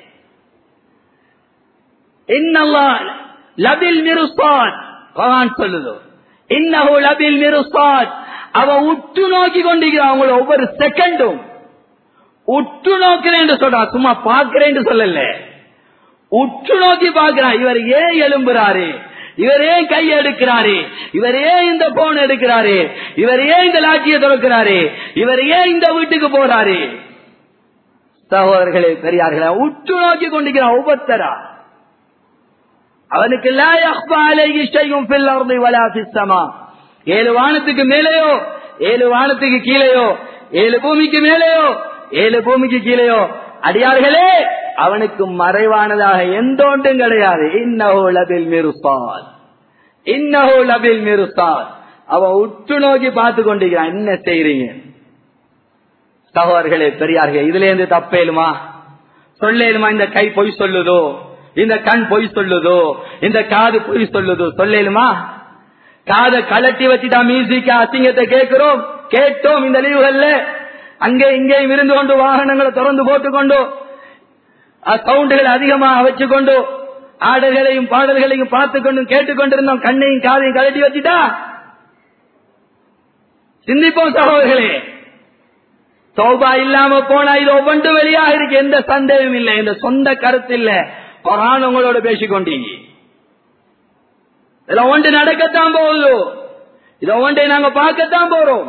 இன்னல்லா லபில் மிருஸ்பான் பகவான் சொல்லுதோ இன்னஹு லபில் மிருஸ்பான் அவ உற்று நோக்கி கொண்டிருக்கிறான் அவங்கள ஒவ்வொரு செகண்டும் உற்று நோக்கிறேன் என்று சொல்றான் சும்மா பார்க்கிறேன் சொல்லல உற்று நோக்கி பார்க்கிறான் இவர் ஏன் எழும்புறாரு இவர் ஏன் கை எடுக்கிறாரு இவர் ஏன் இந்த போன் எடுக்கிறாரு இவர் ஏன் இந்த லாட்சியை திறக்கிறாரு இவர் ஏன் இந்த வீட்டுக்கு போறாரு சகோதரர்களே பெரியார்களே உற்று நோக்கி கொண்டிருக்கிறான் ஒவ்வொருத்தரா அவனுக்கு ஏழு வானத்துக்கு மேலேயோ ஏழு வானத்துக்கு கீழேயோ ஏழு பூமிக்கு மேலேயோ ஏழு பூமிக்கு கீழேயோ அடியார்களே அவனுக்கு மறைவானதாக எந்த ஒன்றும் கிடையாது இன்னஹோ லபில் மிருசால் இன்னஹோ லபில் மிருசால் அவன் உற்று நோக்கி பார்த்து கொண்டிருக்கிறான் என்ன செய்யறீங்க சகோதரர்களே பெரியார்களே இதுல இருந்து தப்பேலுமா சொல்லேலுமா இந்த கை பொய் சொல்லுதோ இந்த கண் பொய் சொல்லுதோ இந்த காது பொய் சொல்லுதோ சொல்லேலுமா காதை கலட்டி வச்சுட்டா மியூசிக் அசிங்கத்தை கேட்கிறோம் கேட்டோம் இந்த லீவுகள்ல அங்கே இங்கேயும் இருந்து கொண்டு வாகனங்களை திறந்து போட்டுக்கொண்டு சவுண்டுகளை அதிகமாக வச்சுக்கொண்டு ஆடல்களையும் பாடல்களையும் பார்த்து கொண்டும் கேட்டுக்கொண்டிருந்தோம் கண்ணையும் காதையும் கலட்டி வச்சுட்டா சிந்திப்போம் சகோதரர்களே சௌபா இல்லாம போனா இது ஒவ்வொன்று வெளியாக இருக்கு எந்த சந்தேகம் இல்லை இந்த சொந்த கருத்து இல்ல குரான் உங்களோட பேசிக்கொண்டீங்க இதுல ஒன்று நடக்கத்தான் போகுது இத ஒன்றை நாங்க பார்க்கத்தான் போறோம்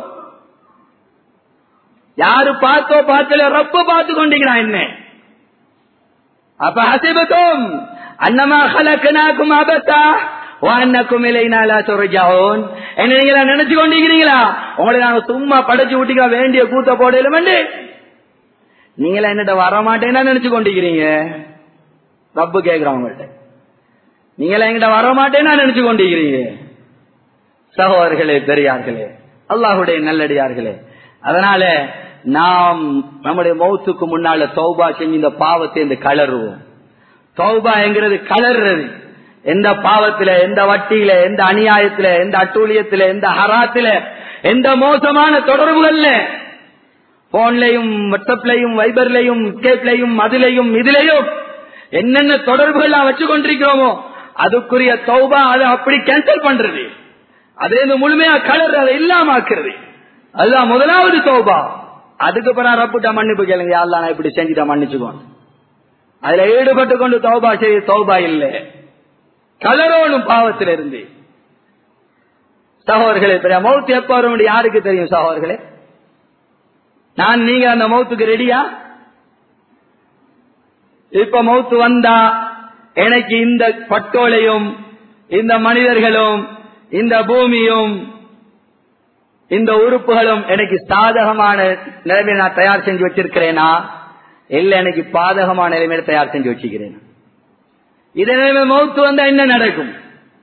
யாரு பார்த்தோ பார்க்கல ரப்ப பார்த்து கொண்டீங்களா என்ன அப்ப ஹசிபத்தோம் அன்னமா ஹலக்கனாக்கும் அபத்தா வான்னக்கும் இலைனாலா துறைஜாவோன் என்ன நீங்களா நினைச்சு கொண்டிருக்கிறீங்களா உங்களை நாங்க சும்மா படைச்சு விட்டிக்க வேண்டிய கூத்த போடையில வேண்டு நீங்களா என்னட்ட வரமாட்டேன்னா நினைச்சு கொண்டிருக்கிறீங்க ரப்பு கேக்குறான் உங்கள்ட்ட நீங்களா எங்கிட்ட வரமாட்டேன்னா நினைச்சு கொண்டிருக்கிறீங்க சகோதரர்களே பெரியார்களே அல்லாஹுடைய நல்லடியார்களே அதனால நாம் நம்முடைய மௌத்துக்கு முன்னால தௌபா செஞ்சு இந்த பாவத்தை இந்த கலருவோம் தௌபா என்கிறது கலர்றது எந்த பாவத்துல எந்த வட்டியில எந்த அநியாயத்துல எந்த அட்டூழியத்துல எந்த ஹராத்துல எந்த மோசமான தொடர்புகள்ல போன்லயும் வாட்ஸ்அப்லயும் வைபர்லயும் ஸ்கேப்லயும் அதுலயும் இதுலயும் என்னென்ன தொடர்புகள் வச்சு கொண்டிருக்கிறோமோ அதுக்குரிய தௌபா அதை அப்படி கேன்சல் பண்றது அதே இந்த முழுமையா கலர் அதை இல்லாம ஆக்குறது அதுதான் முதலாவது தௌபா அதுக்கு பிறகு ரப்புட்டா மன்னிப்பு கேளுங்க யாரெல்லாம் நான் இப்படி செஞ்சுட்டா மன்னிச்சுக்கோங்க அதுல ஈடுபட்டு கொண்டு தௌபா செய்ய தௌபா இல்லை கலரோனும் பாவத்தில் இருந்து சகோதரர்களே பெரிய மௌத்து எப்ப வரும் யாருக்கு தெரியும் சகோதரர்களே நான் நீங்க அந்த மௌத்துக்கு ரெடியா இப்ப மௌத்து வந்தா எனக்கு இந்த பட்டோலையும் இந்த மனிதர்களும் இந்த பூமியும் இந்த உறுப்புகளும் எனக்கு சாதகமான நிலைமையை நான் தயார் செஞ்சு வச்சிருக்கிறேனா இல்ல எனக்கு பாதகமான நிலைமையில தயார் செஞ்சு வச்சுக்கிறேன் இதே நிலைமை மௌத்து வந்தா என்ன நடக்கும்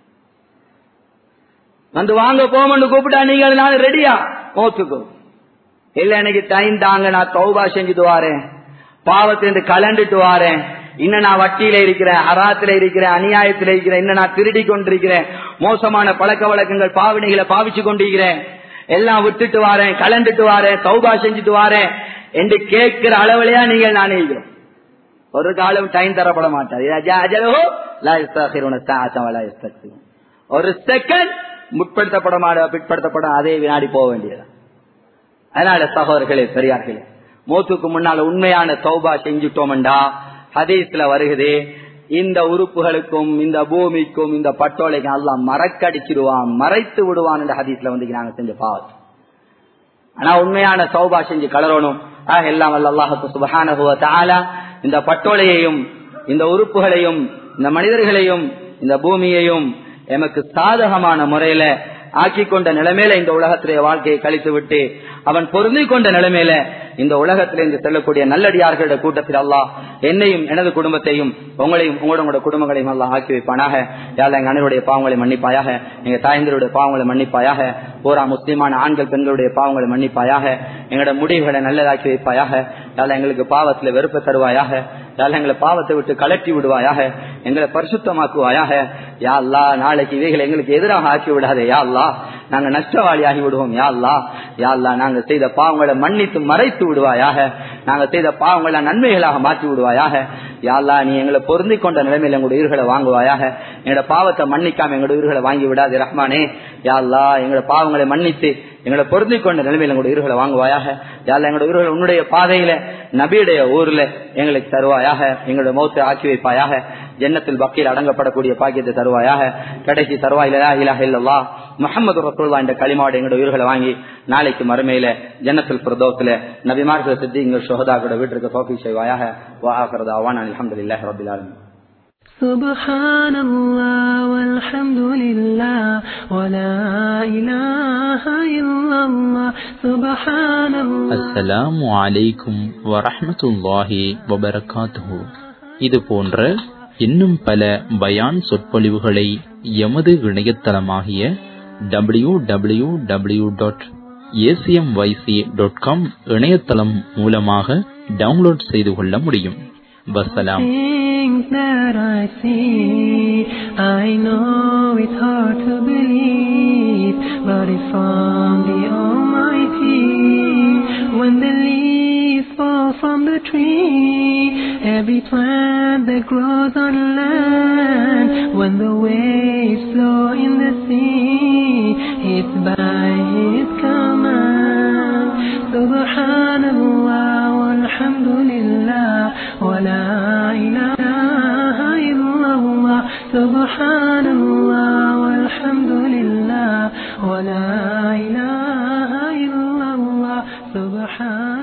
வந்து வாங்க போமன்னு கூப்பிட்டா நீங்க நான் ரெடியா மௌத்துக்கு இல்ல எனக்கு டைம் தாங்க நான் தௌபா செஞ்சுட்டு வாரேன் பாவத்திலிருந்து கலண்டுட்டு வாரேன் இன்னும் நான் வட்டியில இருக்கிறேன் அராத்துல இருக்கிறேன் அநியாயத்துல இருக்கிறேன் இன்னும் நான் திருடி கொண்டிருக்கிறேன் மோசமான பழக்க வழக்கங்கள் பாவனைகளை பாவிச்சு கொண்டிருக்கிறேன் எல்லாம் விட்டுட்டு வாரேன் கலண்டுட்டு வாரேன் தௌபா செஞ்சுட்டு வாரேன் என்று கேட்கிற அளவுலயா நீங்கள் நான் இருக்கிறோம் ஒரு காலம் டைம் தரப்பட மாட்டார் ஒரு செகண்ட் முற்படுத்தப்பட மாட பிற்படுத்தப்பட அதே வினாடி போக வேண்டியது அதனால சகோதரர்களே பெரியார்களே மூத்துக்கு முன்னால உண்மையான தௌபா செஞ்சுட்டோம்டா ஹதீஸ்ல வருகுது இந்த உறுப்புகளுக்கும் இந்த பூமிக்கும் இந்த பட்டோலைக்கும் எல்லாம் மறக்கடிச்சிடுவான் மறைத்து விடுவான் என்ற ஹதீஸ்ல வந்து நாங்க செஞ்ச பாவம் ஆனா உண்மையான சௌபா செஞ்சு கலரணும் ஆக எல்லாம் அல்லாஹு சுபஹானஹுவ தஆலா இந்த பட்டோலையையும் இந்த உறுப்புகளையும் இந்த மனிதர்களையும் இந்த பூமியையும் எமக்கு சாதகமான முறையில ஆக்கி கொண்ட நிலைமையில இந்த உலகத்திலே வாழ்க்கையை கழித்து விட்டு அவன் பொருந்தி கொண்ட நிலைமையில இந்த உலகத்திலிருந்து செல்லக்கூடிய நல்லடியார்களுடைய கூட்டத்தில் அல்லாஹ் என்னையும் எனது குடும்பத்தையும் உங்களையும் உங்களோட குடும்பங்களையும் எல்லாம் ஆக்கி வைப்பானாக யாழ் எங்க அனைவருடைய பாவங்களை மன்னிப்பாயாக எங்க தாய்ந்தருடைய பாவங்களை மன்னிப்பாயாக போரா முஸ்லிமான ஆண்கள் பெண்களுடைய பாவங்களை மன்னிப்பாயாக எங்களோட முடிவுகளை நல்லதாக்கி வைப்பாயாக யாழ் எங்களுக்கு பாவத்தில் வெறுப்பை தருவாயாக யாழ் எங்களை பாவத்தை விட்டு கலட்டி விடுவாயாக எங்களை பரிசுத்தமாக்குவாயாக யா அல்லா நாளைக்கு இவைகளை எங்களுக்கு எதிராக ஆக்கி விடாதே யா அல்லா நாங்க நஷ்டவாளி ஆகி விடுவோம் யா அல்லா யா அல்லா நாங்க செய்த பாவங்களை மன்னித்து மறைத்து விடுவாயாக நாங்க செய்த பாவங்களை நன்மைகளாக மாற்றி விடுவாயாக யா அல்லா நீ எங்களை பொருந்தி கொண்ட நிலைமையில எங்களுடைய உயிர்களை வாங்குவாயாக எங்களோட பாவத்தை மன்னிக்காம எங்களோட உயிர்களை வாங்கி விடாது ரஹ்மானே யா அல்லா எங்களோட பாவங்களை மன்னித்து எங்களை பொருந்தி கொண்ட நிலைமையில எங்களுடைய உயிர்களை வாங்குவாயாக யாழ் எங்களுடைய உயிர்கள் உன்னுடைய பாதையில நபியுடைய ஊர்ல எங்களுக்கு தருவாயாக எங்களுடைய மௌத்தை ஆக்கி வைப்பாயாக ஜன்னத்தில் பக்கியில் அடங்கப்படக்கூடிய பாக்கியத்தை தருவாயாக கடைசி தருவாயிலா இலாக இல்லல்லா முகமது ரசூல்லா என்ற களிமாவோட எங்களுடைய உயிர்களை வாங்கி நாளைக்கு மறுமையில ஜன்னத்தில் பிரதோத்துல நபிமார்கள் சித்தி எங்கள் சுகதா கூட வீட்டிற்கு சோஃபி செய்வாயாக வாஹரதா வான் அலமதுல்லாஹ் ரபில் ஆலமின் سبحان الله والحمد لله ولا إله إلا الله سبحان الله அஸ்ஸலாமு அலைக்கும் வரஹ்மத்துல்லாஹி வபரகாத்துஹு இது போன்ற இன்னும் பல பயான் சொற்பொழிவுகளை எமது இணையதளமாகிய W W W dot ACM YC dot com இணையதளம் மூலமாக டவுன்லோட் செய்து கொள்ள முடியும் வசலாம் Things that I see, I know it's hard to believe, but it's from the Almighty. When the leaves fall from the tree, every plant that grows on land, when the waves flow in the sea, it's by His command. Subhanallah walhamdulillah wa la ilaha illallah. Subhanallah walhamdulillah wa la ilaha illallah. Subhan